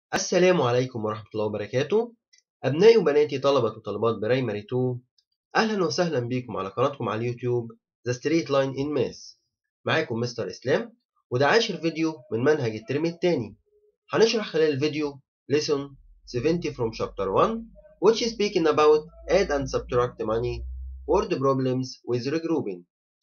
السلام عليكم ورحمة الله وبركاته أبنائي وبناتي طلبة وطالبات برايمري 2 أهلا وسهلا بكم على قناتكم على اليوتيوب The Straight Line in Math معاكم مستر إسلام وده عاشر فيديو من منهج الترم الثاني هنشرح خلال الفيديو Lesson 70 from Chapter 1 which is speaking about add and subtract money word problems with regrouping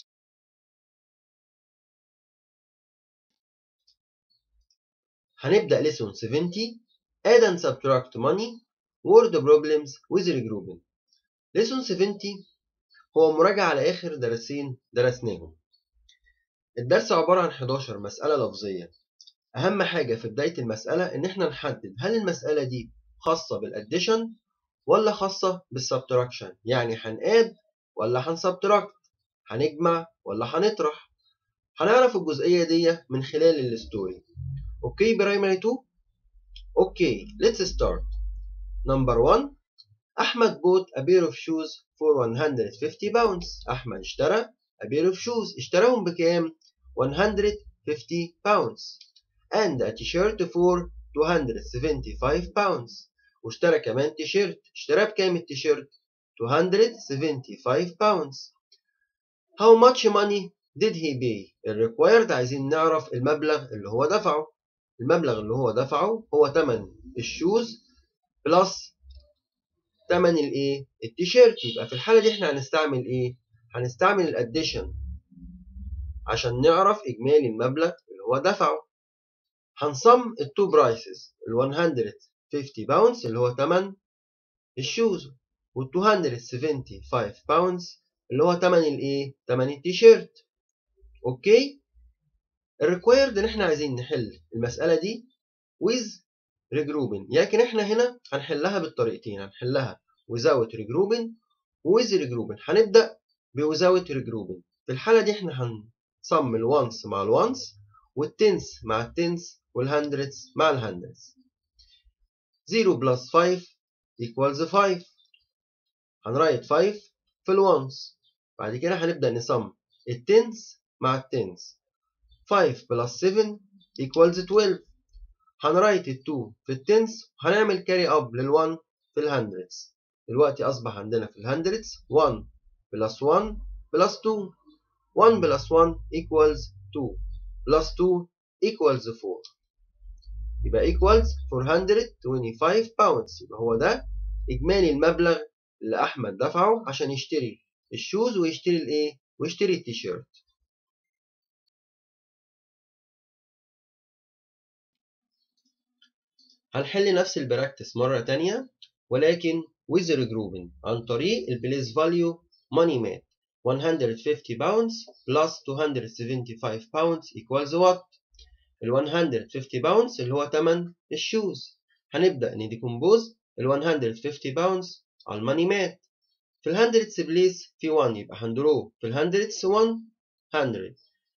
هنبدأ lesson 70 add and subtract money word problems with regrouping lesson 70 هو مراجعة على آخر درسين درسناهم الدرس عبارة عن 11 مسألة لفظية أهم حاجة في بداية المسألة إن إحنا نحدد هل المسألة دي خاصة بالأديشن ولا خاصة بالسبتراكشن يعني هنقاد ولا هنسبتراكت هنجمع ولا هنطرح هنعرف الجزئية دي من خلال الستوري اوكي برايمري 2 اوكي let's start number 1 احمد bought a pair of shoes for 150 pounds احمد اشترى a pair of shoes اشتراهم بكام 150 pounds and a t-shirt for 275 pounds واشترى كمان تيشيرت اشتراه بكام التيشيرت 275 pounds how much money did he pay الريكوايرد عايزين نعرف المبلغ اللي هو دفعه المبلغ اللي هو دفعه هو تمن الشوز بلس تمن الايه التيشيرت يبقى في الحاله دي احنا هنستعمل ايه هنستعمل الاديشن عشان نعرف اجمالي المبلغ اللي هو دفعه هنصم التو برايسز ال 150 باوندز اللي هو تمن الشوز وال 275 باوندز اللي هو تمن الايه تمن التيشيرت اوكي الريكوايرد ان احنا عايزين نحل المساله دي with regrouping لكن احنا هنا هنحلها بالطريقتين هنحلها without regrouping و with regrouping هنبدا ب without regrouping في الحاله دي احنا هنصم الوانس مع الوانس والتنس مع التنس والهندردز مع الهندردز 0 plus 5 equals 5 هنرايت 5 في الوانس بعد كده هنبدا نصم التنس مع التنس 5 plus 7 equals 12 هنرايت ال 2 في التنس هنعمل كاري اب لل 1 في الهندردز دلوقتي اصبح عندنا في الهندردز 1 plus 1 plus 2 1 plus 1 equals 2 plus 2 equals 4 يبقى equals 425 pounds يبقى هو ده اجمالي المبلغ اللي احمد دفعه عشان يشتري الشوز ويشتري الايه ويشتري التيشيرت هنحل نفس البراكتس مرة تانية ولكن with regrouping عن طريق البليس فاليو money mat 150 pounds plus 275 pounds equals what؟ ال 150 pounds اللي هو تمن الشوز هنبدأ نديكمبوز ال 150 pounds على الماني مات في الهندردز بليس في 1 يبقى هندرو في الهندردز 1 100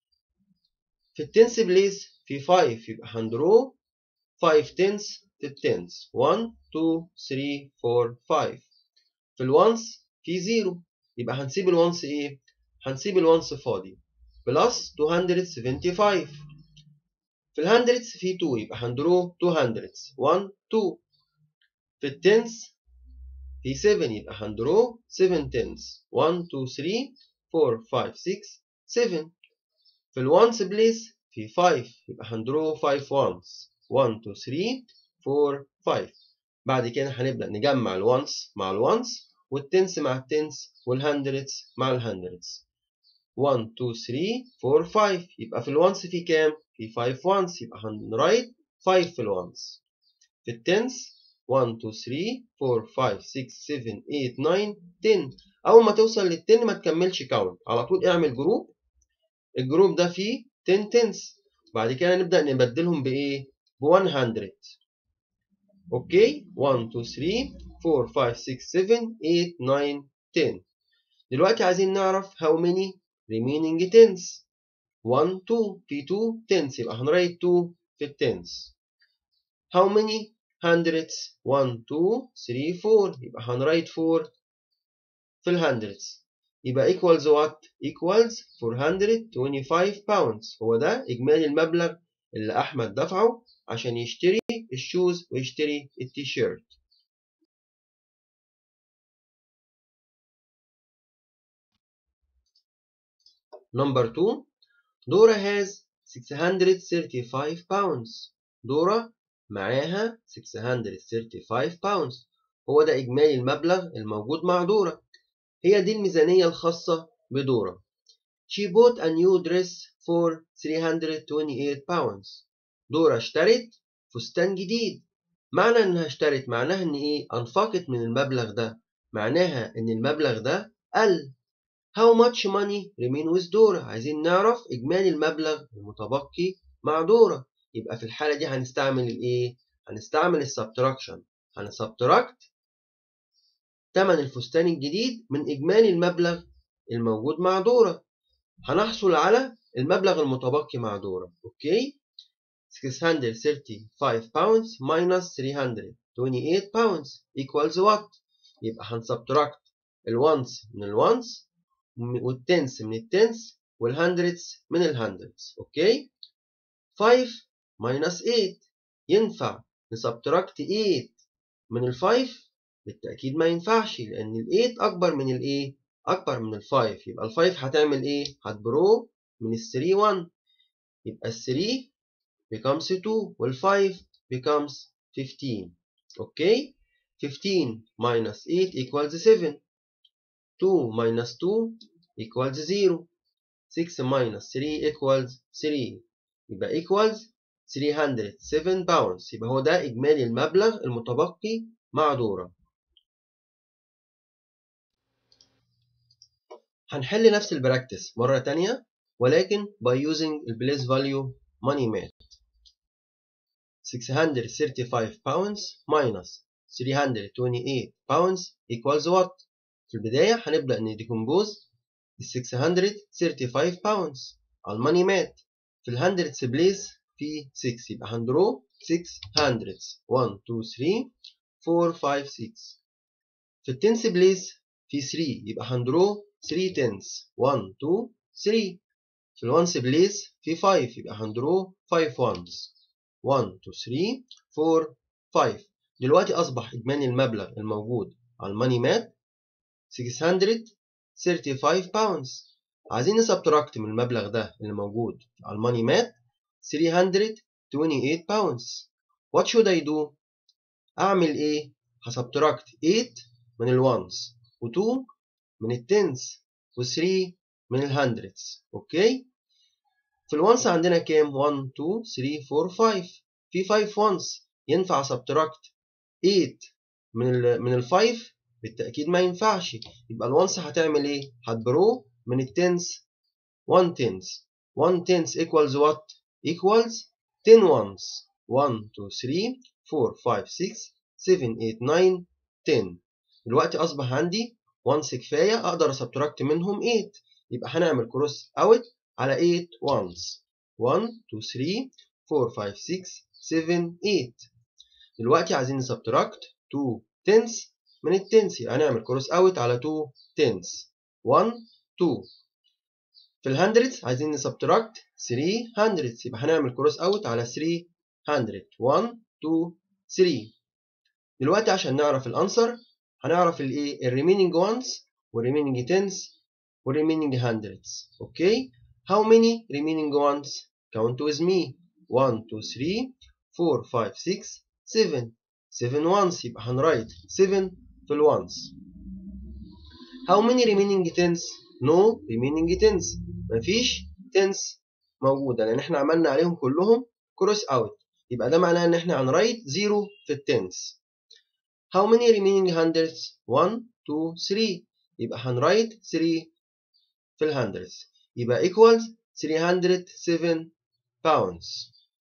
في التنس بليس في 5 يبقى هندرو 5 تنس في التنس 1 2 3 4 5 في الوانس في 0 يبقى هنسيب الوانس ايه هنسيب الوانس فاضي بلس 275 في الهندردز في 2 يبقى هندرو 200 1 2 في التنس في 7 يبقى هندرو 7 تنس 1 2 3 4 5 6 7 في الوانس بليس في 5 يبقى هندرو 5 وانس 1 2 3 4 5 بعد كده هنبدأ نجمع الوانس مع الوانس والتنس مع التنس والهندردز مع الهندردز 1 2 3 4 5 يبقى في الوانس في كام؟ في 5 وانس يبقى هنرايت 5 في الوانس في التنس 1 2 3 4 5 6 7 8 9 10 أول ما توصل لل 10 ما تكملش كاونت على طول اعمل جروب الجروب ده فيه 10 تنس بعد كده نبدأ نبدلهم بإيه؟ ب 100 اوكي 1 2 3 4 5 6 7 8 9 10 دلوقتي عايزين نعرف how many remaining tens 1 2 في 2 tens يبقى هنرايت 2 في التنس how many hundreds 1 2 3 4 يبقى هنرايت 4 في الهندردز يبقى equals what equals 425 pounds هو ده إجمالي المبلغ اللي أحمد دفعه عشان يشتري الشوز ويشتري التيشيرت Number 2 Dora has 635 pounds دورا معاها 635 pounds هو ده إجمالي المبلغ الموجود مع دورا هي دي الميزانية الخاصة بدورا She bought a new dress for 328 pounds دورا اشترت فستان جديد معنى انها اشترت معناها ان ايه انفقت من المبلغ ده معناها ان المبلغ ده قل How much money remain with دورا عايزين نعرف اجمالي المبلغ المتبقي مع دورا يبقى في الحالة دي هنستعمل الايه هنستعمل السبتراكشن هنسبتراكت تمن الفستان الجديد من اجمالي المبلغ الموجود مع دورا هنحصل على المبلغ المتبقي مع دورا اوكي 635 pounds minus 328 pounds equals what يبقى هنسبتراكت الوانس من الوانس والتنس من التنس والهندردز من الهندردز اوكي 5 minus 8 ينفع نسبتراكت 8 من ال 5 بالتأكيد ما ينفعش لأن ال 8 أكبر من الإيه؟ أكبر من ال 5 يبقى ال 5 هتعمل إيه؟ هتبرو من ال 3 1 يبقى ال 3 becomes 2 وال 5 becomes 15 أوكي؟ 15 minus 8 equals 7 2 minus 2 equals 0 6 minus 3 equals 3 يبقى equals 307 pounds يبقى هو ده إجمالي المبلغ المتبقي مع دورة هنحل نفس البراكتس مرة تانية ولكن by using the place value money mat 635 pounds minus 328 pounds equals what في البداية هنبدأ نديكمبوز ال 635 pounds على الماني مات في الهندردز بليس في 6 يبقى هندرو 6 هندردز 1 2 3 4 5 6 في التنس بليس في 3 يبقى هندرو 3 تنس 1 2 3 في الوانس بليس في 5 يبقى هندرو 5 وانس 1 2 3 4 5 دلوقتي أصبح إجمالي المبلغ الموجود على الماني مات 635 باوندز عايزين نسبتراكت من المبلغ ده اللي موجود على الماني مات 328 باوندز what should I do اعمل ايه هسبتراكت 8 من الوانز و2 من التنس و3 من الهندردز اوكي في الوانس عندنا كام 1 2 3 4 5 في 5 وانس ينفع سبتراكت 8 من ال من ال5 بالتأكيد ما ينفعش يبقى الوانس هتعمل ايه هتبرو من التنس 1 تنس 1 تنس equals what equals 10 ones 1 2 3 4 5 6 7 8 9 10 دلوقتي أصبح عندي وانس كفاية أقدر أسبتراكت منهم 8 يبقى هنعمل كروس أوت على 8 ones 1 2 3 4 5 6 7 8 دلوقتي عايزين نسبتراكت 2 تنس من التنس يبقى هنعمل كروس أوت على 2 تنس 1 2 في الهندردز عايزين نسبتراكت 3 هندردز يبقى هنعمل كروس أوت على 3 100 1 2 3 دلوقتي عشان نعرف الانسر هنعرف الايه الريمينينج وانس والريمينينج تنس والريمينينج هندردز اوكي how many remaining ones count with me 1 2 3 4 5 6 7 7 ones يبقى هنرايت 7 في الوانس how many remaining tens no remaining tens مفيش tens موجودة لأن احنا عملنا عليهم كلهم كروس اوت يبقى ده معناه ان احنا هنرايت 0 في التنس how many remaining hundreds 1 2 3 يبقى هنرايت 3 في الهندردز يبقى equals 307 pounds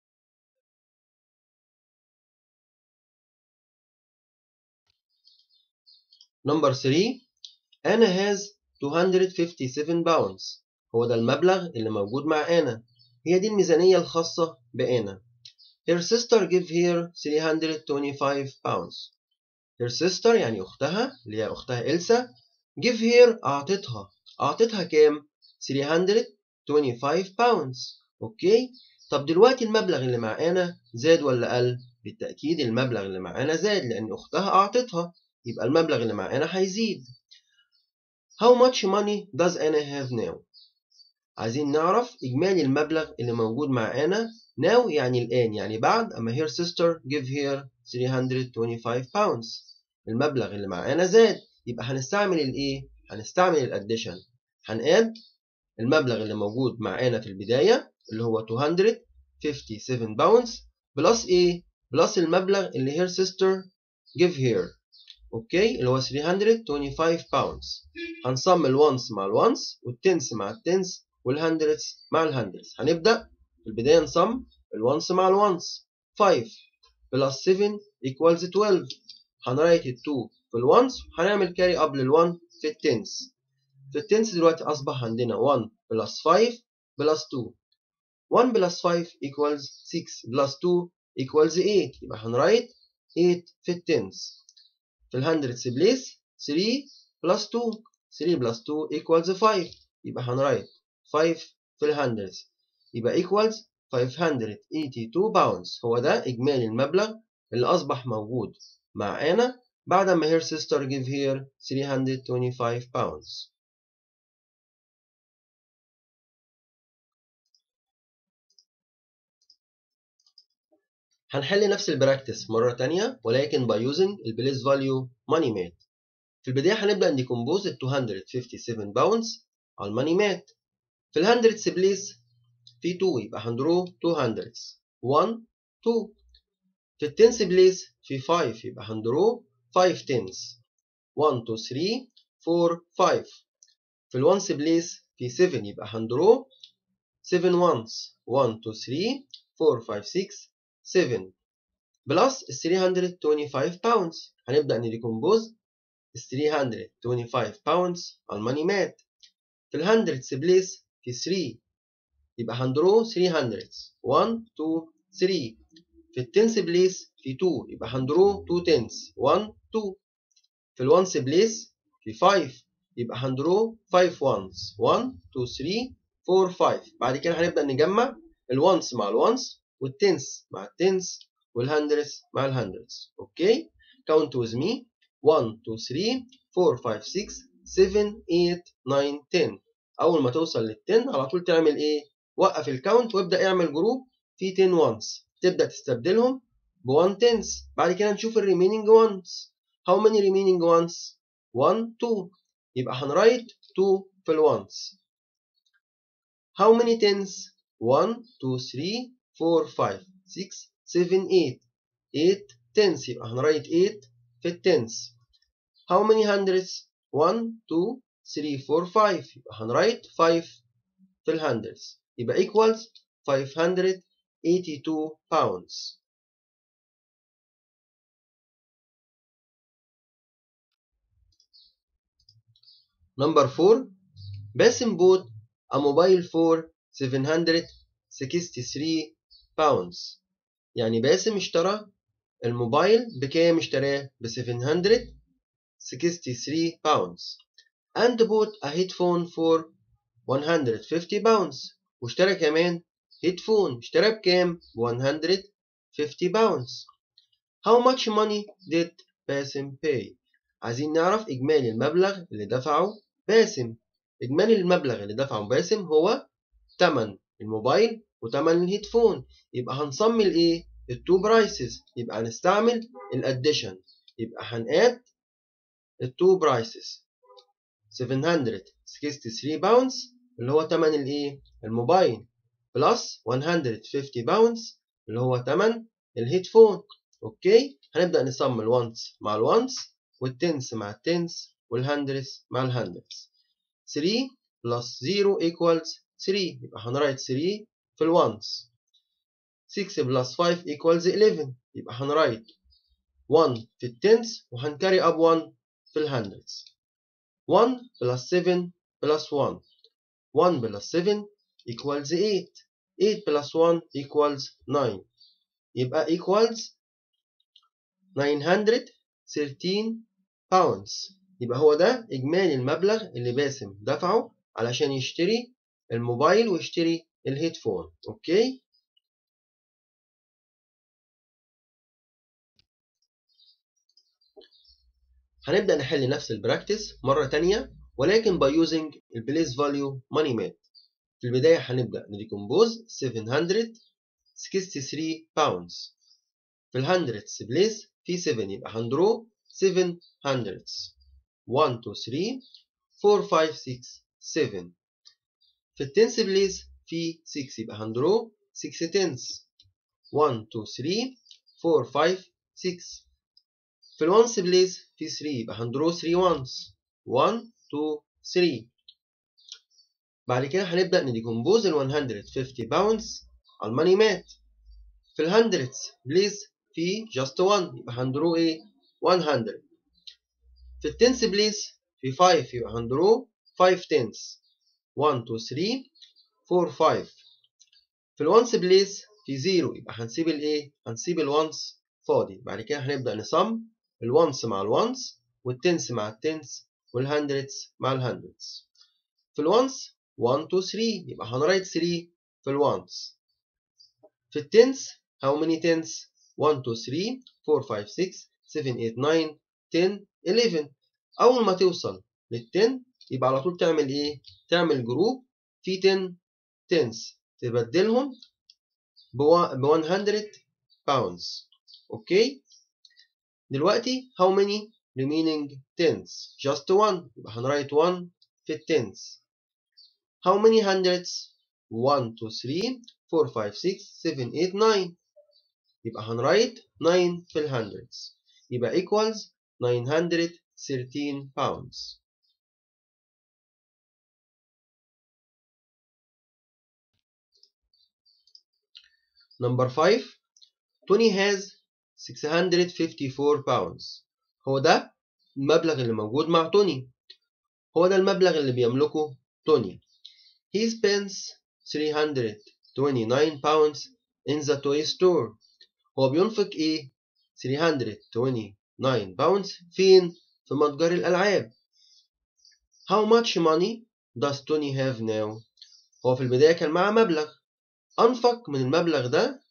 number 3 Anna has 257 pounds هو ده المبلغ اللي موجود مع أنا هي دي الميزانية الخاصة بأنا Her sister give her 325 pounds Her sister يعني أختها اللي هي أختها إلسا give her أعطتها أعطتها كام 325 pounds أوكي طب دلوقتي المبلغ اللي معانا زاد ولا قل بالتأكيد المبلغ اللي معانا زاد لأن أختها أعطتها يبقى المبلغ اللي معانا هيزيد How much money does Anna have now عايزين نعرف إجمالي المبلغ اللي موجود مع أنا now يعني الآن يعني بعد أما her sister give her 325 pounds المبلغ اللي مع أنا زاد يبقى هنستعمل الإيه؟ هنستعمل الأديشن هنقاد المبلغ اللي موجود مع أنا في البداية اللي هو 257 pounds بلس إيه؟ بلس المبلغ اللي her sister give her اوكي اللي هو 325 pounds هنصم الونس مع الونس والتنس مع التنس والهندرتس مع الهندرتس هنبدأ في البداية نصم الونس مع الونس 5 بلس 7 equals 12 هنرايت ال 2 في الونس هنعمل كاري اب لل1 في التنس في التنس دلوقتي أصبح عندنا 1 بلس 5 بلس 2 1 بلس 5 equals 6 بلس 2 equals 8 يبقى هنرايت 8 في التنس في الهندرتس بليس 3 بلس 2 3 بلس 2 equals 5 يبقى هنرايت 5 في الهندرتس يبقى equals 582 باوندز هو ده إجمالي المبلغ اللي أصبح موجود مع أنا بعد ما her sister give her 325 pounds هنحل نفس البراكتس مرة تانية ولكن by using البليس فاليو ماني مات في البداية هنبدأ نديكومبوز ال 257 باوندز على الماني مات في الهندردز بليس في 2 يبقى هندرو 2 هندردز 1 2 في التنس بليس في 5 يبقى هندرو 5 تنس 1 2 3 4 5 في الونس بليس في 7 يبقى هندرو 7 ones 1 2 3 4 5 6 7 بلس ال 325 باوندز هنبدأ نديكومبوز ال 325 باوندز على الماني مات في الهندردز بليس في 3 يبقى هندرو 300 1 2 3 في التنس بليس في 2 يبقى هندرو 2 تنس 1 2 في الونس بليس في 5 يبقى هندرو 5 ones 1 2 3 4 5 بعد كده هنبدأ نجمع الونس مع الونس والتنس مع التنس والهندرس مع الهندرس اوكي count with me 1 2 3 4 5 6 7 8 9 10 اول ما توصل لل 10 على طول تعمل ايه وقف الكاونت وابدا اعمل جروب فيه 10 وانس تبدا تستبدلهم ب 1 تنس بعد كده نشوف الريمينينج وانس how many remaining ones 1 2 يبقى هنرايت 2 في الوانس how many tens 1 2 3 4 5 6 7 8 8 tens يبقى هنرايت 8 في التنس how many hundreds 1 2 3 4 5 يبقى هنرايت 5 في الهندرز يبقى equals 582 pounds Number 4 Basim bought a mobile for 763 pounds يعني باسم اشترى الموبايل بكام اشتراه ب 763 pounds and bought a headphone for 150 pounds واشترى كمان هيدفون اشترى بكام ب 150 pounds how much money did باسم pay عايزين نعرف إجمالي المبلغ اللي دفعه باسم إجمالي المبلغ اللي دفعه باسم هو تمن الموبايل وتمن الهيدفون يبقى هنصمي الايه التو برايسز يبقى هنستعمل الاديشن يبقى هنقاد التو برايسز 763 باونز اللي هو تمن الايه الموبايل بلس 150 باونز اللي هو تمن الهيدفون اوكي هنبدا نصم الوانس مع الوانس والتنس مع التنس والهندرس مع الهندرس 3 بلس 0 equals 3 يبقى هنرايت 3 في الوانس 6 بلس 5 equals 11 يبقى هنرايت 1 في التنس وهنكاري اب 1 في الهندرس 1 بلس 7 بلس 1 1 بلس 7 equals 8 8 بلس 1 equals 9 يبقى equals 913 pounds يبقى هو ده إجمالي المبلغ اللي باسم دفعه علشان يشتري الموبايل ويشتري الهيدفون اوكي هنبدأ نحل نفس البراكتس مرة تانية ولكن by using البليس فاليو ماني مات في البداية هنبدأ نديكمبوز 763 pounds في ال hundreds بليس في 7 يبقى هندرو 7 hundreds 1 2 3 4 5 6 7 في التنس بليس في 6 يبقى هندرو 6 تنس 1 2 3 4 5 6 في الونس بليس في 3 يبقى هندرو 3 وانس 1 2 3 بعد كده هنبدأ نديكمبوز ال 150 باوندز على الماني مات في ال hundreds بليز في just 1 يبقى هندرو ايه 100 في التنس بليز في 5 يبقى هندرو 5 تنس 1 2 3 4 5 في الونس بليز في 0 يبقى هنسيب الايه هنسيب الونس فاضي بعد كده هنبدأ نصم الونس مع الونس والتنس مع التنس والهندردز مع الهندردز في الونس 1 2 3 يبقى هنرايت 3 في الونس في التنس how many tens 1 2 3 4 5 6 7 8 9 10 11 اول ما توصل لل10 يبقى على طول تعمل ايه تعمل جروب في 10 tens تبدلهم ب 100 pounds اوكي دلوقتي how many remaining tens just 1 يبقى هنرايت 1 في التنس how many hundreds 1 2 3 4 5 6 7 8 9 يبقى هنرايت 9 في ال hundreds يبقى equals 913 pounds Number 5 Tony has 654 pounds هو ده المبلغ اللي موجود مع توني هو ده المبلغ اللي بيملكه توني He spends 329 pounds in the toy store هو بينفق ايه 329 pounds فين في متجر الألعاب How much money does Tony have now هو في البداية كان معاه مبلغ أنفق من المبلغ ده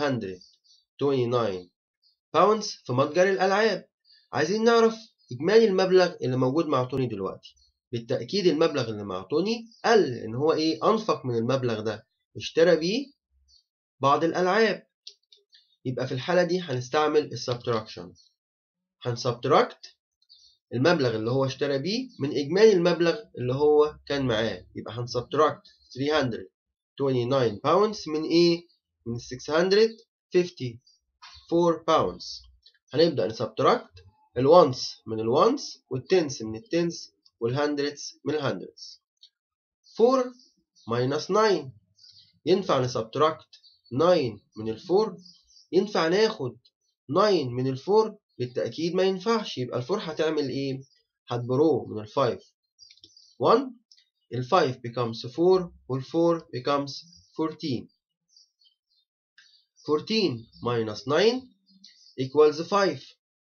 329 باوندز في متجر الألعاب عايزين نعرف إجمالي المبلغ اللي موجود مع توني دلوقتي بالتأكيد المبلغ اللي مع توني قل إن هو إيه أنفق من المبلغ ده اشترى بيه بعض الألعاب يبقى في الحالة دي هنستعمل السبتراكشن هنسبتراكت المبلغ اللي هو اشترى بيه من إجمالي المبلغ اللي هو كان معاه يبقى هنسبتراكت 329 باوندز من إيه؟ من 654 باوندز هنبدأ نسبتراكت الوانس من الوانس والتنس من التنس والهندردز من الهندردز 4 minus 9 ينفع نسبتراكت 9 من الفور ينفع ناخد 9 من الفور بالتأكيد ما ينفعش يبقى الفور هتعمل ايه هتبرو من الفايف 1 الفايف becomes 4 والفور becomes 14 14 minus 9 equals 5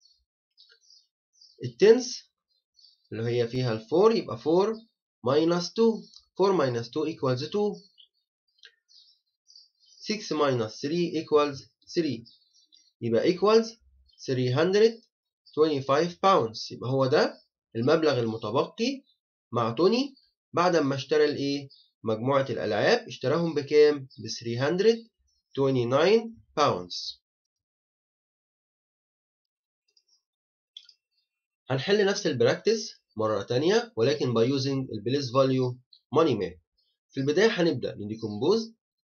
التنس اللي هي فيها الفور يبقى 4 minus 2 4 minus 2 equals 2 6 minus 3 equals 3 يبقى equals 325 pounds يبقى هو ده المبلغ المتبقي مع توني بعد ما اشترى الايه مجموعة الألعاب اشتراهم بكام ب 329 pounds هنحل نفس البراكتس مرة تانية ولكن by using البليس فاليو money map في البداية هنبدأ نديكمبوز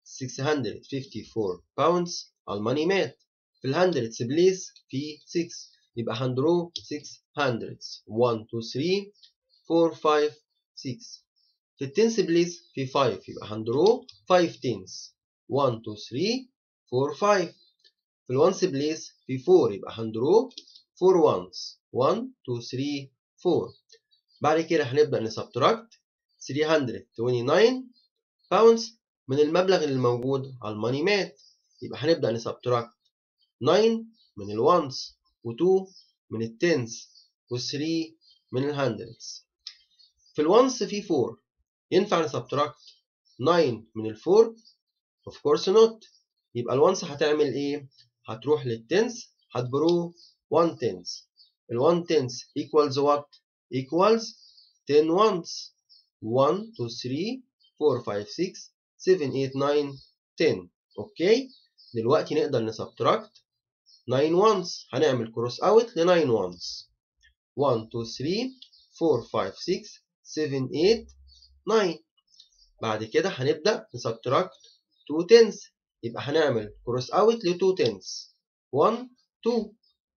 654 pounds على الماني مات في الهندردز بليس في 6 يبقى هندرو 6 hundreds 1 2 3 4 5 6 في التنس بليس في 5 يبقى هندرو 5 تنس 1 2 3 4 5 في الونس بليس في 4 يبقى هندرو 4 وانس 1 2 3 4 بعد كده هنبدأ نسبتراكت 329 باوندز من المبلغ اللي موجود على الماني مات يبقى هنبدأ نسبتراكت 9 من الوانس و2 من التنس و3 من الهندردز في الوانس في 4 ينفع نسبتراكت 9 من الفور of course not يبقى الوانس هتعمل ايه هتروح للتنس هتبرو 1 تنس ال 1 tenth equals what equals 10 ones 1 2 3 4 5 6 7 8 9 10 اوكي دلوقتي نقدر نسبتراكت 9 ones هنعمل كروس اوت ل 9 ones 1 2 3 4 5 6 7 8 9 بعد كده هنبدأ نسبتراكت 2 tenths يبقى هنعمل كروس اوت ل 2 tenths 1 2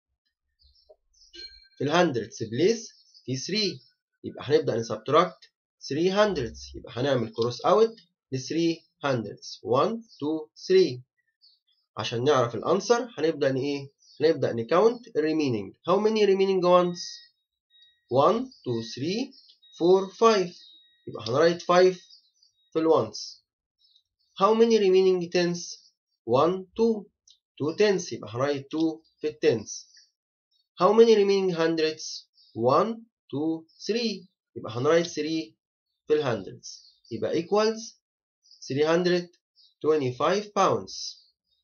في الهندردز بليس في 3 يبقى هنبدأ نسبتراكت 3 hundredths يبقى هنعمل كروس اوت ل 3 hundredths 1 2 3 عشان نعرف الانسر هنبدأ ن ايه هنبدأ نكاونت remaining how many remaining ones 1 2 3 4 5 يبقى هنرايت 5 في الونس how many remaining tenths 1 2 2 tenths يبقى هنرايت 2 في التنس how many remaining hundredths 1 2 3 يبقى هنرايت 3 في الهندردز يبقى equals 325 pounds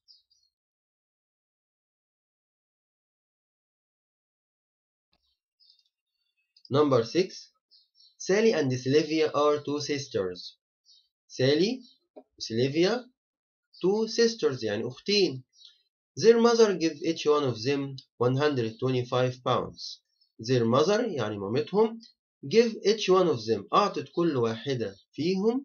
Number 6 Sally and Sylvia are two sisters Sally وسيلفيا two sisters يعني أختين Their mother give each one of them 125 pounds Their mother يعني مامتهم give each one of them أعطت كل واحدة فيهم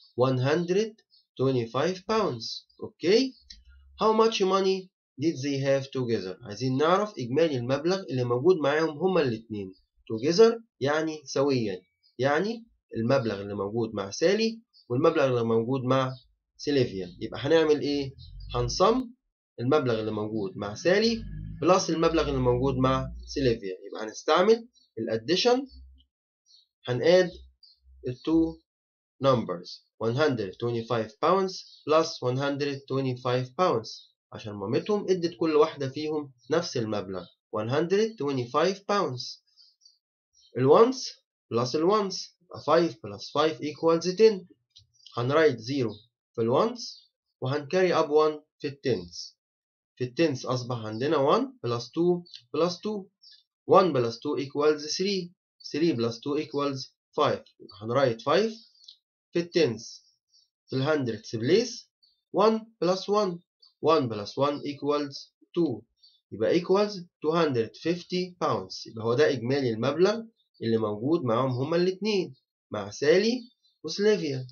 125 pounds أوكي How much money did they have together عايزين نعرف إجمالي المبلغ اللي موجود معاهم هما الاتنين together يعني سويا يعني المبلغ اللي موجود مع سالي والمبلغ اللي موجود مع سيلفيا يبقى هنعمل ايه هنصم المبلغ اللي موجود مع سالي بلس المبلغ اللي موجود مع سيلفيا يبقى هنستعمل الاديشن هنقاد التو numbers 125 pounds plus 125 pounds عشان مامتهم ادت كل واحدة فيهم نفس المبلغ 125 pounds الونس بلس الونس 5 بلس 5 equals 10 هنرايت 0 في الونس وهنكاري اب 1 في التنس في التنس أصبح عندنا 1 بلس 2 بلس 2 1 بلس 2 equals 3 3 بلس 2 equals 5 هنرايت 5 في التنس في الهندردز بليس 1 بلس 1 1 بلس 1 equals 2 يبقى equals 250 pounds يبقى هو ده إجمالي المبلغ اللي موجود معاهم هما الاتنين مع سالي وسليفيا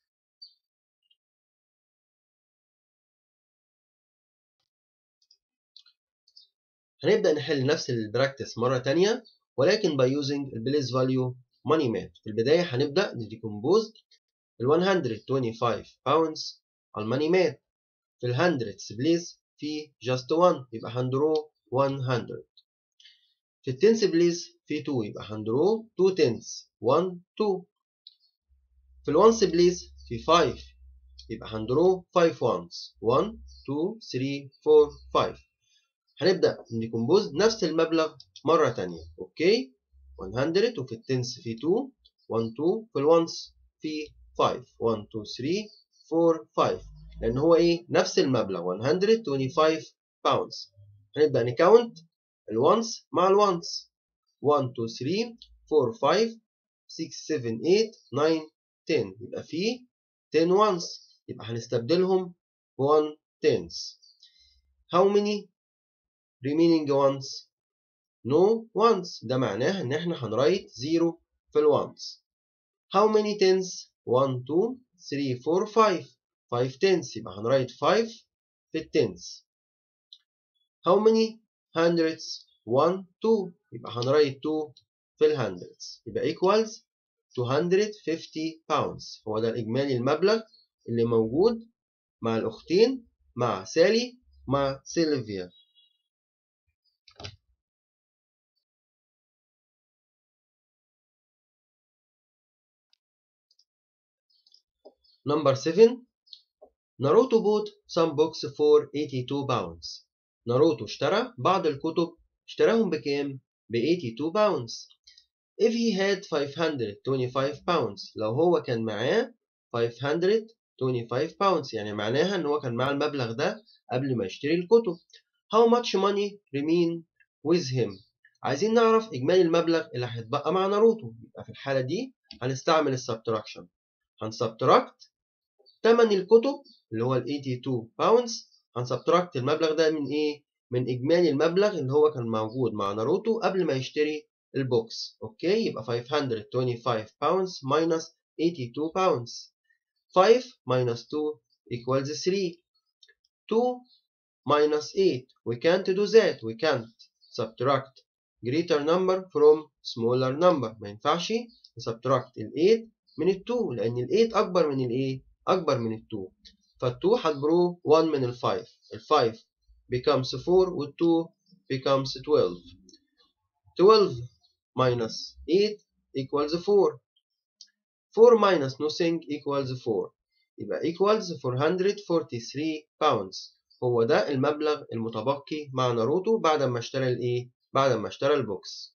هنبدأ نحل نفس البراكتس مرة تانية ولكن by using البليس value money mat في البداية هنبدأ نديكمبوز ال 125 pounds على الماني مات في ال 100 بليس في just 1 يبقى هندرو 100 في التنس بليس في 2 يبقى هندرو 2 تنس 1 2 في الونس بليس في 5 يبقى هندرو 5 ones 1 2 3 4 5 هنبدأ نديكمبوز نفس المبلغ مرة تانية أوكي 100 وفي التنس في 2 1 2 في الونس في 5 1 2 3 4 5 لأن هو إيه نفس المبلغ 125 باوندز هنبدأ نكاونت الونس مع الونس 1 2 3 4 5 6 7 8 9 10 يبقى في 10 ones يبقى هنستبدلهم ب 1 tens how many remaining ones no ones ده معناه ان احنا هنرايت 0 في الوانس how many tens 1 2 3 4 5 5 tens يبقى هنرايت 5 في التنس how many hundreds 1 2 يبقى هنرايت 2 في الهندردز يبقى equals 250 pounds هو ده الإجمالي المبلغ اللي موجود مع الأختين مع سالي مع سيلفيا Number 7 ناروتو bought some books for 82 pounds ناروتو اشترى بعض الكتب اشتراهم بكام؟ ب 82 pounds if he had 525 pounds لو هو كان معاه 525 pounds يعني معناها ان هو كان معاه المبلغ ده قبل ما يشتري الكتب how much money remain with him عايزين نعرف إجمالي المبلغ اللي هيتبقى مع ناروتو يبقى في الحالة دي هنستعمل السبتراكشن هنسبتراكت تمن الكتب اللي هو ال 82 باوندز هنسبتراكت المبلغ ده من إيه؟ من إجمالي المبلغ اللي هو كان موجود مع ناروتو قبل ما يشتري البوكس أوكي يبقى 525 باوندز minus 82 pounds 5 minus 2 equals 3 2 minus 8 we can't do that we can't subtract greater number from smaller number ما ينفعش نسبتراكت ال 8 من ال 2 لأن ال 8 أكبر من الايه؟ أكبر من ال 2 فال 2 هتبرو 1 من ال 5 ال 5 becomes 4 وال 2 becomes 12 12 minus 8 equals 4 4 minus nothing equals 4 يبقى equals 443 pounds هو ده المبلغ المتبقي مع ناروتو بعد ما اشترى الايه بعد ما اشترى البوكس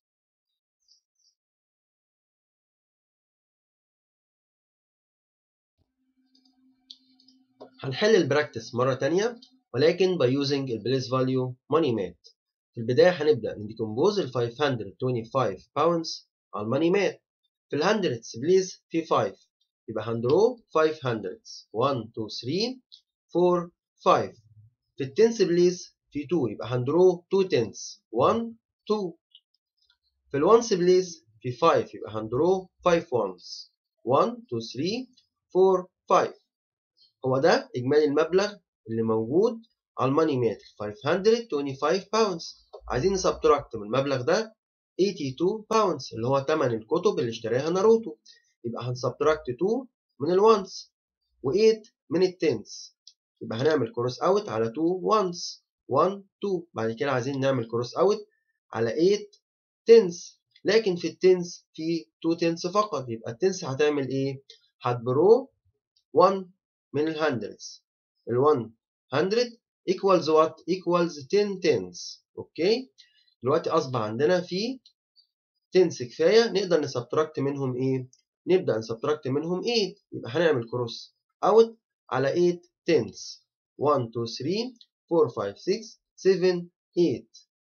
هنحل البراكتس مرة تانية ولكن by using ال place value money mat في البداية هنبدأ نديكمبوز ال 525 pounds على الماني مات في ال hundreds بليز في 5 يبقى هندرو 5 hundreds 1 2 3 4 5 في التنس بليز في 2 يبقى هندرو 2 تنس 1 2 في الونس بليز في 5 يبقى هندرو 5 ones 1 2 3 4 5 هو ده إجمالي المبلغ اللي موجود على الماني مات 525 باوندز عايزين نسبتراكت من المبلغ ده 82 باوندز اللي هو تمن الكتب اللي اشتراها ناروتو يبقى هنسبتراكت 2 من الوانس و8 من التنس يبقى هنعمل كروس اوت على 2 وانس 1 2 بعد كده عايزين نعمل كروس اوت على 8 تنس لكن في التنس في 2 تنس فقط يبقى التنس هتعمل ايه؟ هتبرو 1 من الهندرز ال 100 equals what? equals 10 tens اوكي دلوقتي اصبح عندنا في تنس كفايه نقدر نسبتراكت منهم ايه؟ نبدا نسبتراكت منهم 8 يبقى هنعمل كروس اوت على 8 تنس 1 2 3 4 5 6 7 8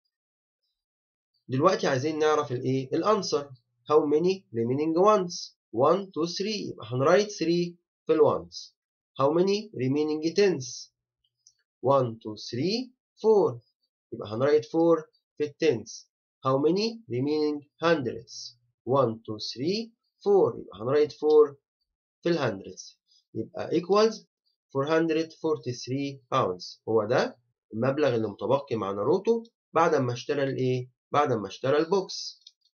دلوقتي عايزين نعرف الايه؟ الانسر how many remaining ones 1 2 3 يبقى هنرايت 3 في الوانس how many remaining tens 1 2 3 4 يبقى هنرايت 4 في التنس how many remaining hundreds 1 2 3 4 يبقى هنرايت 4 في الهندرeds يبقى equals 443 pounds هو ده المبلغ اللي متبقي مع ناروتو بعد ما اشترى الايه بعد ما اشترى البوكس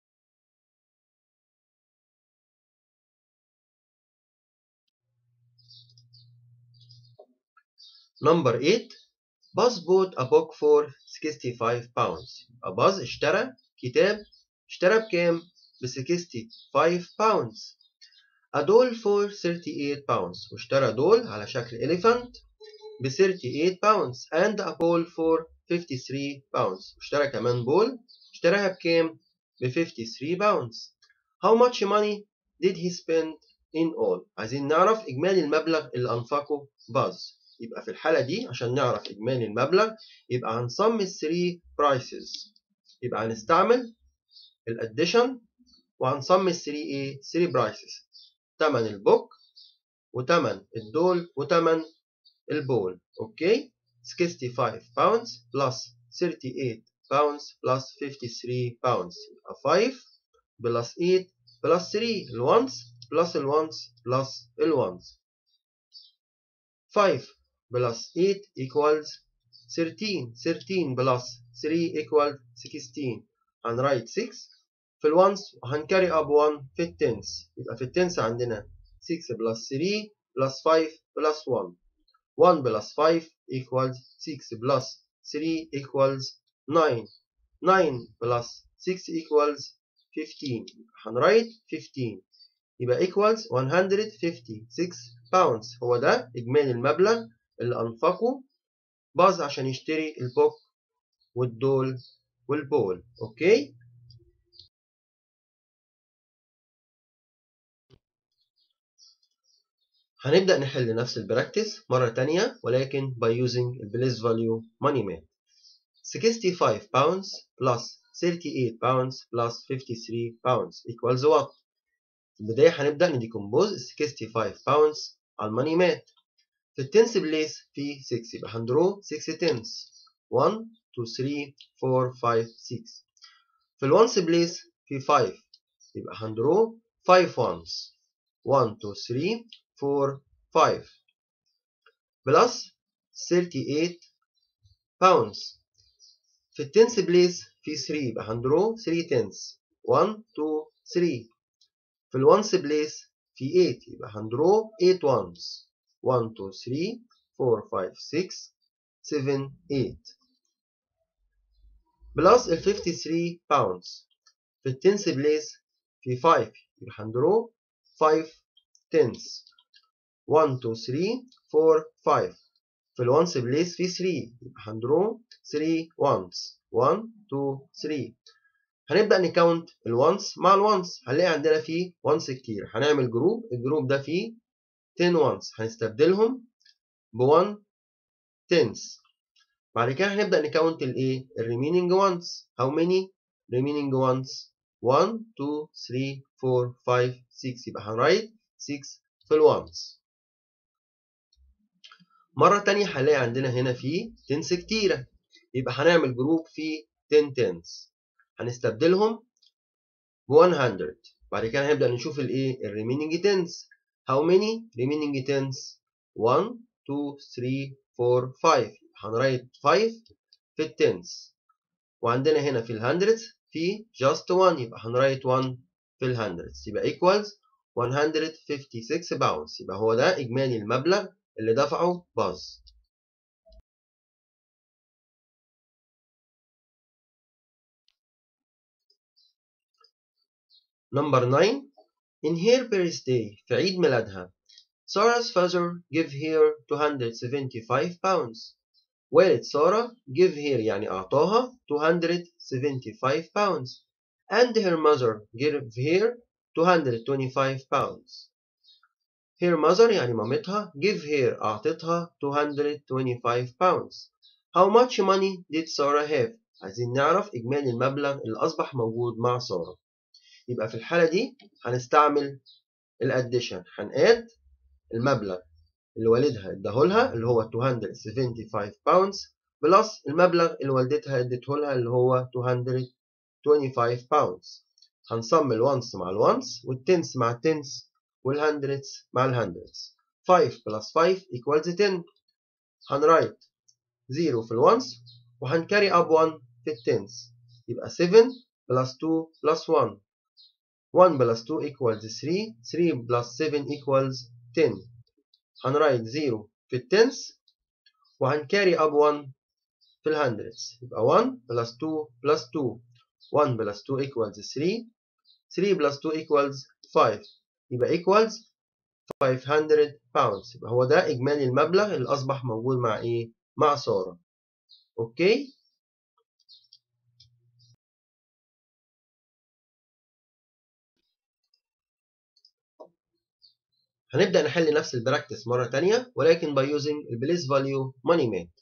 نمبر 8 باز bought a book for 65 pounds يبقى باز اشترى كتاب اشترى بكام؟ ب 65 pounds a doll for 38 pounds واشترى دول على شكل elephant ب 38 pounds and a ball for 53 pounds واشترى كمان بول اشتراها بكام؟ ب 53 pounds how much money did he spend in all عايزين نعرف إجمالي المبلغ اللي أنفقه باز يبقى في الحالة دي عشان نعرف إجمالي المبلغ يبقى هنصم ال 3 prices يبقى هنستعمل الاديشن وهنصم ال 3 ايه 3 prices تمن البوك وتمن الدول وتمن البول اوكي 65 pounds plus 38 pounds plus 53 pounds يبقى 5 plus 8 plus 3 الونس plus الونس plus الونس 5 plus 8 equals 13 13 plus 3 equals 16 هنرايت 6 في الونس وهنكاري اب 1 في التنس يبقى في التنس عندنا 6 plus 3 plus 5 plus 1 1 plus 5 equals 6 plus 3 equals 9 9 plus 6 equals 15 هنرايت 15 يبقى equals 156 pounds هو ده إجمالي المبلغ اللي أنفقه باظ عشان يشتري البوك والدول والبول أوكي هنبدأ نحل نفس البراكتس مرة تانية ولكن by using the place value money mat 65 pounds plus 38 pounds plus 53 pounds equals what في البداية هنبدأ نديكمبوز 65 pounds على الماني مات في التنس بليس في 6 يبقى هندرو 6 تنس 1 2 3 4 5 6 في الونس بليس في 5 يبقى هندرو 5 ones 1 2 3 4 5 بلس 38 pounds في التنس بليس في 3 يبقى هندرو 3 تنس 1 2 3 في الونس بليس في 8 يبقى هندرو 8 ones 1 2 3 4 5 6 7 8 بلس ال 53 pounds في التنس بليس في 5 يبقى هندرو 5 tens 1 2 3 4 5 في الونس بليس في 3 يبقى هندرو 3 ones 1 2 3 هنبدأ نكاونت الونس مع الونس هنلاقي عندنا فيه وانس كتير هنعمل جروب الجروب ده فيه 10 وانس هنستبدلهم ب 1 tens بعد كده هنبدأ نكاونت الايه الريمينينج وانس how many remaining ones 1 2 3 4 5 6 يبقى هنرايت 6 في الوانس مرة تانية هنلاقي عندنا هنا في تنس كتيرة يبقى هنعمل جروب فيه 10 تنس هنستبدلهم ب 100 بعد كده هنبدأ نشوف الايه الريمينينج تنس how many remaining tens 1 2 3 4 5 هنرايت 5 في التنس وعندنا هنا في الهندردز في just 1 يبقى هنرايت 1 في الهندردز يبقى equals 156 باونز يبقى هو ده إجمالي المبلغ اللي دفعه باز Number 9 In her birthday في عيد ميلادها Sarah's father give her 275 pounds والد سارة give her يعني أعطاها 275 pounds and her mother give her 225 pounds her mother يعني مامتها give her أعطتها 225 pounds how much money did Sarah have عايزين نعرف إجمالي المبلغ اللي أصبح موجود مع سارة يبقى في الحالة دي هنستعمل الاديشن هنقاد المبلغ اللي والدها اداهولها اللي هو 275 pounds بلس المبلغ اللي والدتها اديتهولها اللي هو 225 pounds هنصم الونس مع الونس والتنس مع التنس والهندردز مع الهندردز 5 plus 5 equals 10 هنرايت 0 في الونس وهنكاري اب 1 في التنس يبقى 7 plus 2 plus 1 1 plus 2 equals 3 3 plus 7 equals 10 هنرايت 0 في التنس وهنكاري اب 1 في الهندردز يبقى 1 plus 2 plus 2 1 plus 2 equals 3 3 plus 2 equals 5 يبقى equals 500 pounds يبقى هو ده إجمالي المبلغ اللي أصبح موجود مع إيه؟ مع سارة أوكي هنبدأ نحل نفس البراكتس مرة تانية ولكن by using البليس value money mate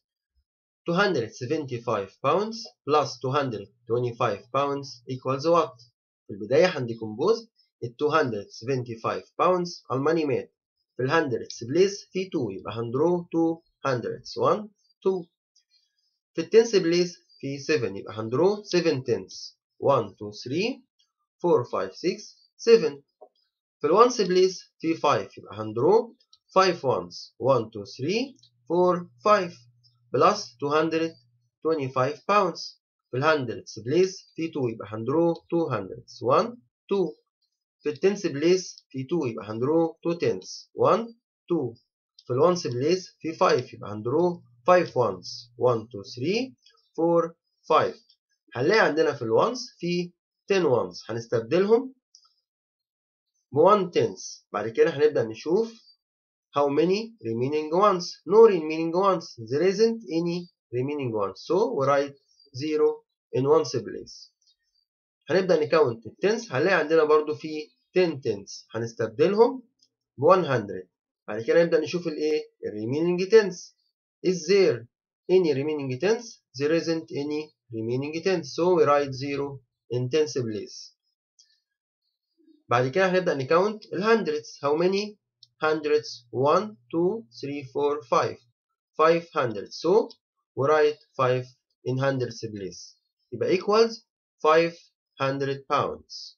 275 pounds plus 225 pounds equals what؟ في البداية هنديكمبوز ال 275 pounds على الماني مات في الهندردز بليس في 2 يبقى هندرو 2 هندردز 1 2 في التنس بليس في 7 يبقى هندرو 7 تنس 1 2 3 4 5 6 7 في الوانس بليس في 5 يبقى هندرو 5 وانس 1 2 3 4 5 بلس 225 pounds في الهندردز بليس في 2 يبقى هندرو 2 هندردز 1 2 في التنس بليس في 2 يبقى هندرو 2 تنس 1 2 في الوانس بليس في 5 يبقى هندرو 5 وانس 1 2 3 4 5 هنلاقي عندنا في الوانس في 10 وانس هنستبدلهم ب 1 تنس بعد كده هنبدأ نشوف how many remaining ones no remaining ones there isn't any remaining ones so we write 0 in ones place هنبدأ نكاونت التنس هنلاقي عندنا برضو في 10 تنس هنستبدلهم ب 100 بعد كده نبدأ نشوف الايه remaining tens is there any remaining tens there isn't any remaining tens so we write 0 in tens place بعد كده هنبدأ نكاونت ال hundreds how many hundreds 1 2 3 4 5 5 hundreds so we write 5 in hundreds place يبقى equals 500 pounds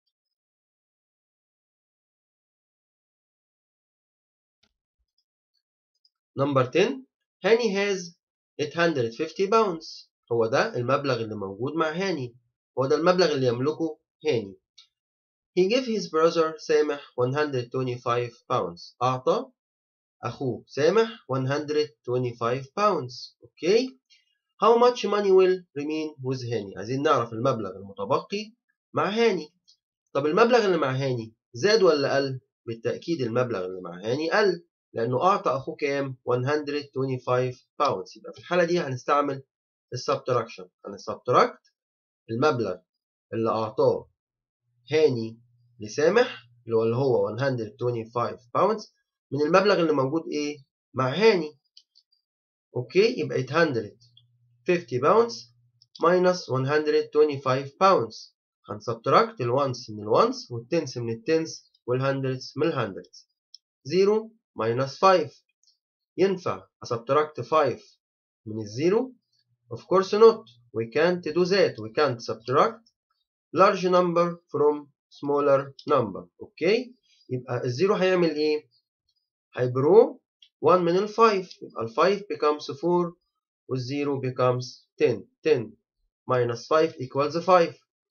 number 10 هاني has 850 pounds هو ده المبلغ اللي موجود مع هاني هو ده المبلغ اللي يملكه هاني he gave his brother سامح 125 pounds أعطى أخوه سامح 125 pounds أوكي how much money will remain with هاني عايزين نعرف المبلغ المتبقي مع هاني طب المبلغ اللي مع هاني زاد ولا قل بالتأكيد المبلغ اللي مع هاني قل لأنه أعطى أخوه كام 125 pounds يبقى في الحالة دي هنستعمل السبتراكشن هنسبتراكت المبلغ اللي أعطاه هاني لسامح اللي هو 125 pounds من المبلغ اللي موجود إيه مع هاني أوكي يبقى 850 pounds minus 125 pounds هنسبتراكت الوانس من الوانس والتنس من التنس والهندردز من الهندردز 0 minus 5 ينفع أسبتراكت 5 من الزيرو of course not we can't do that we can't subtract large number from smaller number اوكي يبقى الزيرو هيعمل ايه هيبرو 1 من ال 5 يبقى ال 5 becomes 4 والزيرو becomes 10 10 minus 5 equals 5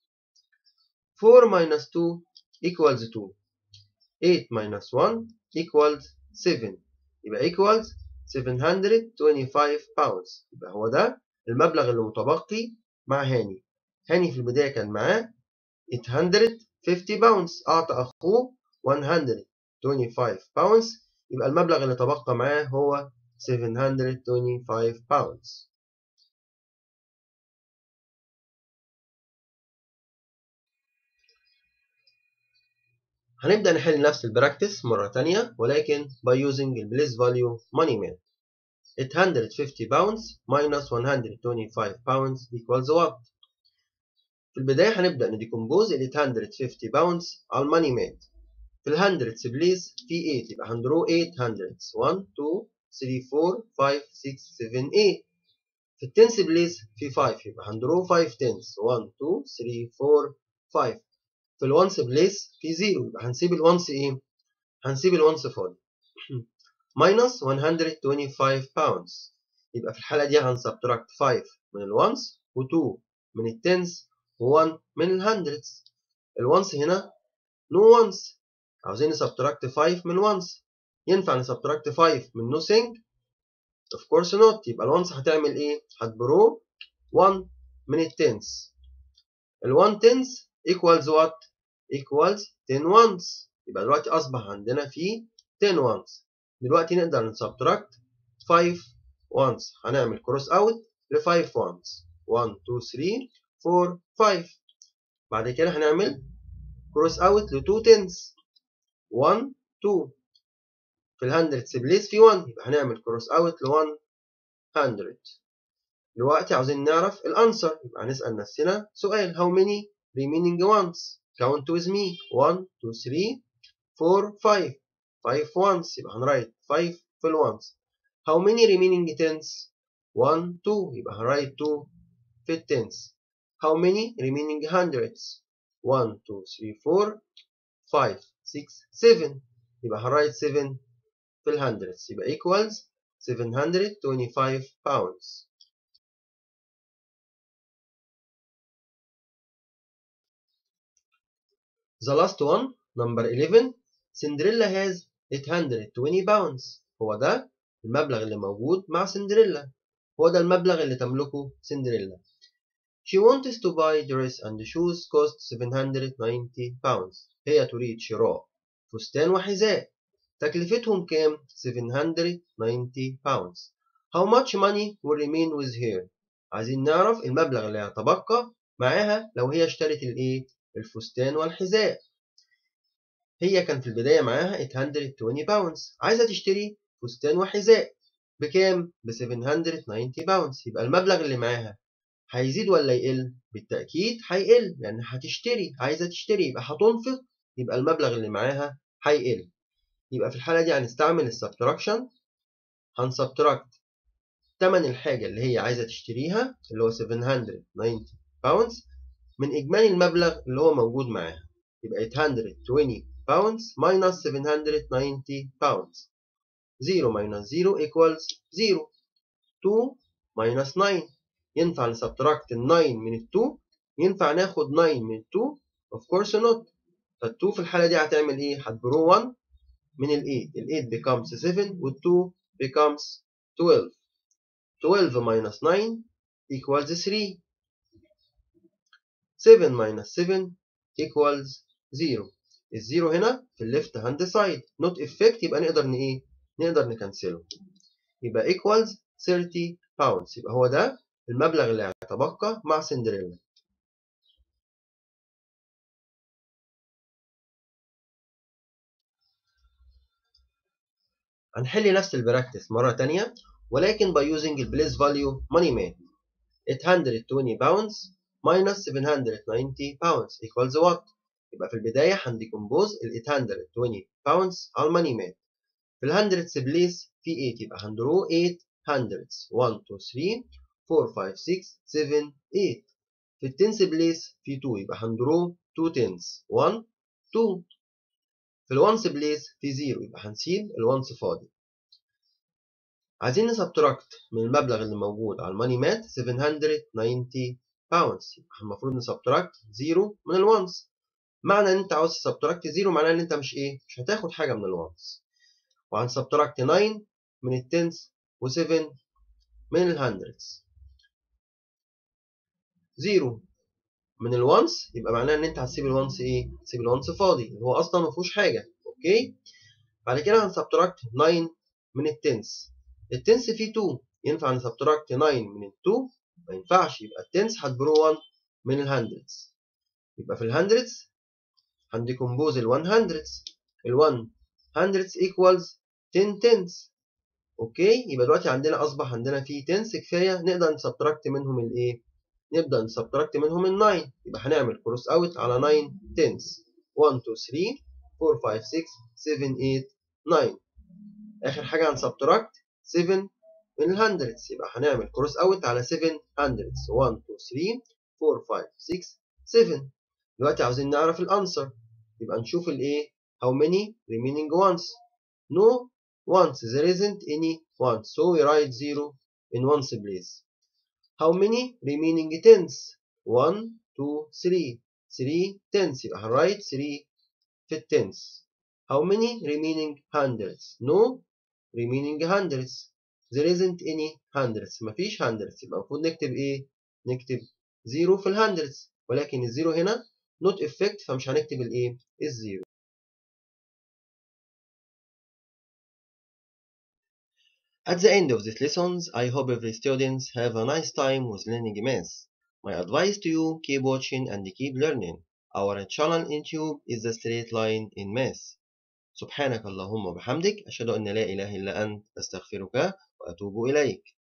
4 minus 2 equals 2 8 minus 1 equals 7 يبقى equals 725 pounds يبقى هو ده المبلغ اللي متبقي مع هاني هاني في البداية كان معاه 850 باونز أعطى أخوه 125 باونز يبقى المبلغ اللي تبقى معاه هو 725 باونز هنبدأ نحل نفس البراكتس مرة تانية ولكن by using the place value money man 850 pounds minus 125 pounds equals what؟ في البداية هنبدأ نديكمبوز ال 850 pounds على الماني ميد في ال hundreds بليز في 8 يبقى هندرو 8 hundreds 1 2 3 4 5 6 7 8 في التنس بليز في 5 يبقى هندرو 5 تنس 1 2 3 4 5 في الونس بليس في 0 يبقى هنسيب الونس ايه؟ هنسيب الونس فاضي minus 125 pounds يبقى في الحالة دي هنسبتراكت 5 من الونس و2 من التنس و1 من الهندردز الونس هنا نو وانس عاوزين نسبتراكت 5 من وانس ينفع نسبتراكت 5 من nothing of course not يبقى الونس هتعمل ايه هتبرو 1 من التنس ال1 تنس equals what equals 10 ones يبقى دلوقتي اصبح عندنا في 10 ones دلوقتي نقدر نسبتراكت 5 ones هنعمل كروس اوت ل 5 ones 1 2 3 4 5 بعد كده هنعمل كروس اوت ل 2 تنس 1 2 في الهندردز بليس في 1 يبقى هنعمل كروس اوت ل 100 دلوقتي عاوزين نعرف الانسر يبقى هنسال نفسنا سؤال how many remaining ones count with me 1 2 3 4 5 5 ones يبقى هنرايت 5 في الوانس how many remaining tens 1 2 يبقى هنرايت 2 في التنس how many remaining hundreds 1 2 3 4 5 6 7 يبقى هنرايت 7 في الهندردز يبقى equals 725 pounds The last one, number 11, Cinderella has 820 pounds. هو ده المبلغ اللي موجود مع سندريلا. هو ده المبلغ اللي تملكه سندريلا. She wants to buy dress and shoes cost 790 pounds. هي تريد شراء فستان وحذاء. تكلفتهم كام؟ 790 pounds. How much money will remain with her? عايزين نعرف المبلغ اللي هيتبقى معاها لو هي اشترت الايه؟ الفستان والحذاء هي كان في البداية معاها 820 باونز عايزة تشتري فستان وحذاء بكام؟ ب 790 باونز يبقى المبلغ اللي معاها هيزيد ولا يقل بالتأكيد هيقل لأن هتشتري عايزة تشتري يبقى هتنفق يبقى المبلغ اللي معاها هيقل يبقى في الحالة دي هنستعمل السبتراكشن هنسبتراكت تمن الحاجة اللي هي عايزة تشتريها اللي هو 790 باوندز من إجمالي المبلغ اللي هو موجود معاها يبقى 820 pounds minus 790 pounds 0 minus 0 equals 0 2 minus 9 ينفع نسبتراكت ال 9 من ال 2 ينفع ناخد 9 من ال 2 of course not فال 2 في الحالة دي هتعمل ايه؟ هتبرو 1 من ال 8 ال 8 becomes 7 وال 2 becomes 12 12 minus 9 equals 3 7 minus 7 equals 0 الزيرو هنا في الليفت هاند سايد نوت افكت يبقى نقدر ايه نقدر نكنسله يبقى equals 30 باوندز يبقى هو ده المبلغ اللي هيتبقى مع سندريلا هنحل نفس البراكتس مرة تانية ولكن by using the place value money made 820 pounds minus 790 pounds equals what يبقى في البداية هنديكمبوز ال 820 pounds على الماني مات في الهندردز بليس في 8 يبقى هندرو 8 hundreds 1 2 3 4 5 6 7 8 في التنس بليس في 2 يبقى هندرو 2 تنس 1 2 في الونس بليس في 0 يبقى هنسيب الونس فاضي عايزين نسبتراكت من المبلغ اللي موجود على الماني مات 790 باوندز يبقى المفروض نسبتراكت 0 من الونس معنى ان انت عاوز تسبتراكت 0 معناه ان انت مش ايه مش هتاخد حاجه من الونس وهنسبتراكت 9 من التنس و7 من الهندردز 0 من الونس يبقى معناه ان انت هتسيب الونس ايه هتسيب الونس فاضي اللي هو اصلا ما فيهوش حاجه اوكي بعد كده هنسبتراكت 9 من التنس التنس فيه 2 ينفع نسبتراكت 9 من ال 2 ما ينفعش يبقى التنس هتبرو 1 من الهندردز يبقى في الهندردز هنديكمبوز ال 1 هندردز ال 1 هندردز equals 10 تنس اوكي يبقى دلوقتي عندنا اصبح عندنا فيه تنس كفايه نقدر نسبتراكت منهم الايه نبدا نسبتراكت منهم ال 9 يبقى هنعمل كروس اوت على 9 تنس 1 2 3 4 5 6 7 8 9 اخر حاجه هنسبتراكت 7 من الهندردز يبقى هنعمل كروس اوت على 7 هندردز 1 2 3 4 5 6 7 دلوقتي عاوزين نعرف الانسر يبقى نشوف الايه how many remaining ones no ones there isn't any ones so we write 0 in ones place how many remaining tens 1 2 3 3 tens يبقى هنرايت 3 في التنس how many remaining hundreds no remaining hundreds there isn't any hundreds مفيش hundreds يبقى المفروض نكتب ايه نكتب 0 في الهندردز ولكن الزيرو هنا not effect فمش هنكتب الايه الزيرو At the end of these lessons, I hope every students have a nice time with learning math. My advice to you, keep watching and keep learning. Our channel in YouTube is the straight line in math. سبحانك اللهم وبحمدك أشهد أن لا إله إلا أنت أستغفرك وأتوب إليك